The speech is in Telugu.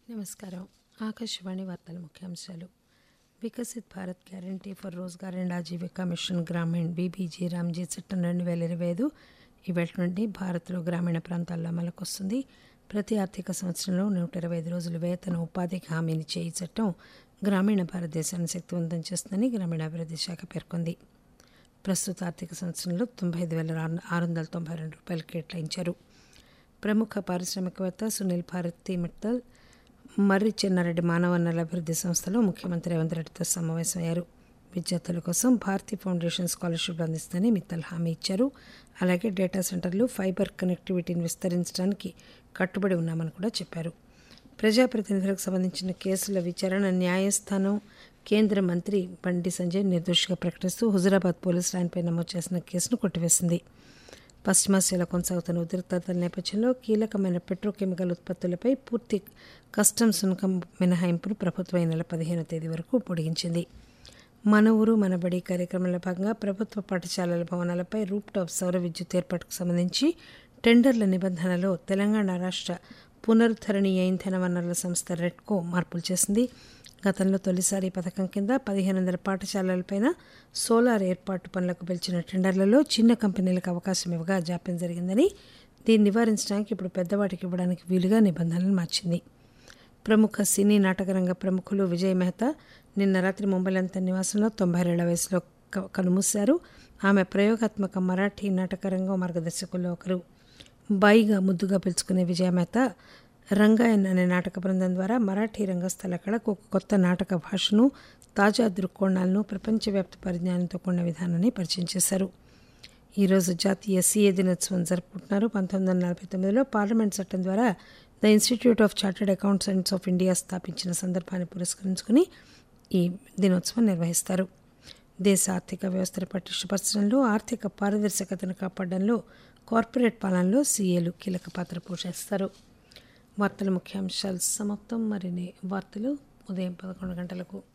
నమస్కారం ఆకాశవాణి వార్తల ముఖ్యాంశాలు Viksit Bharat guarantee for Rozgar and Ajeevika mission Grameen VBG Ramji చట్టం రెండు వేల ఇరవై ఐదు ఇవాటి నుండి భారత్లో గ్రామీణ ప్రాంతాల్లో అమలుకు వస్తుంది ప్రతి ఆర్థిక సంవత్సరంలో నూట ఇరవై ఐదు రోజులు వేతన ఉపాధికి హామీనిచ్చే ఈ చట్టం గ్రామీణ భారతదేశాన్ని శక్తివంతం చేస్తుందని గ్రామీణాభివృద్ధి శాఖ పేర్కొంది ప్రస్తుత ఆర్థిక సంవత్సరంలో తొంభై ఐదు వేల ఆరు వందల తొంభై రెండు రూపాయలు కేటాయించారు ప్రముఖ పారిశ్రామికవేత్త సునీల్ భారతి మిట్టల్ మర్రి చెన్నారెడ్డి మానవ వనరుల అభివృద్ధి సంస్థలో ముఖ్యమంత్రి రేవంత్ రెడ్డితో సమావేశమయ్యారు విద్యార్థుల కోసం భారతీ ఫౌండేషన్ స్కాలర్షిప్ అందిస్తుందని మిత్తల్ హామీ ఇచ్చారు అలాగే డేటా సెంటర్లు ఫైబర్ కనెక్టివిటీని విస్తరించడానికి కట్టుబడి ఉన్నామని కూడా చెప్పారు ప్రజాప్రతినిధులకు సంబంధించిన కేసుల విచారణ న్యాయస్థానం కేంద్ర మంత్రి బండి సంజయ్ నిర్దోషిగా ప్రకటిస్తూ హుజురాబాద్ పోలీసులు ఆయనపై నమోదు చేసిన కేసును కొట్టివేసింది పశ్చిమాసియాలో కొనసాగుతున్న ఉద్రిక్తతల నేపథ్యంలో కీలకమైన పెట్రోకెమికల్ ఉత్పత్తులపై పూర్తి కస్టమ్స్ సుంకం మినహాయింపును ప్రభుత్వం ఈ నెల పదిహేనో తేదీ వరకు పొడిగించింది మన ఊరు మన బడి కార్యక్రమంలో భాగంగా ప్రభుత్వ పాఠశాలల భవనాలపై రూప్ టాప్ సౌర విద్యుత్ ఏర్పాటుకు సంబంధించి టెండర్ల నిబంధనలో తెలంగాణ రాష్ట్ర పునరుద్ధరణీయ ఇంధన వనరుల సంస్థ రెడ్కో మార్పులు చేసింది గతంలో తొలిసారి ఈ పథకం కింద పదిహేను వందల పాఠశాలలపైన సోలార్ ఏర్పాటు పనులకు పిలిచిన టెండర్లలో చిన్న కంపెనీలకు అవకాశం ఇవ్వగా జాప్యం జరిగిందని దీన్ని నివారించడానికి ఇప్పుడు పెద్దవాటికి ఇవ్వడానికి వీలుగా నిబంధనలు మార్చింది ప్రముఖ సినీ నాటకరంగ ప్రముఖులు విజయ్ మెహతా నిన్న రాత్రి ముంబైలో తన నివాసంలో తొంభై ఏళ్ల వయసులో కనుమూశారు ఆమె ప్రయోగాత్మక మరాఠీ నాటకరంగం మార్గదర్శకుల్లో ఒకరు బాయిగా ముద్దుగా పిలుచుకునే విజయ మెహతా రంగాయన్ అనే నాటక బృందం ద్వారా మరాఠీ రంగస్థల కళకు ఒక కొత్త నాటక భాషను తాజా దృక్కోణాలను ప్రపంచవ్యాప్త పరిజ్ఞానంతో కూడిన విధానాన్ని పరిచయం చేశారు ఈరోజు జాతీయ సీఏ దినోత్సవం జరుపుకుంటున్నారు పంతొమ్మిది వందల నలభై తొమ్మిదిలో పార్లమెంట్ చట్టం ద్వారా the institute of chartered accountants of India స్థాపించిన సందర్భాన్ని పురస్కరించుకుని ఈ దినోత్సవం నిర్వహిస్తారు దేశ ఆర్థిక వ్యవస్థను పటిష్టపరచడంలో ఆర్థిక పారదర్శకతను కాపాడడంలో కార్పొరేట్ పాలనలో సీఏలు కీలక పాత్ర పోషిస్తారు వార్తల ముఖ్యాంశాలు సమాప్తం మరిన్ని వార్తలు ఉదయం పదకొండు గంటలకు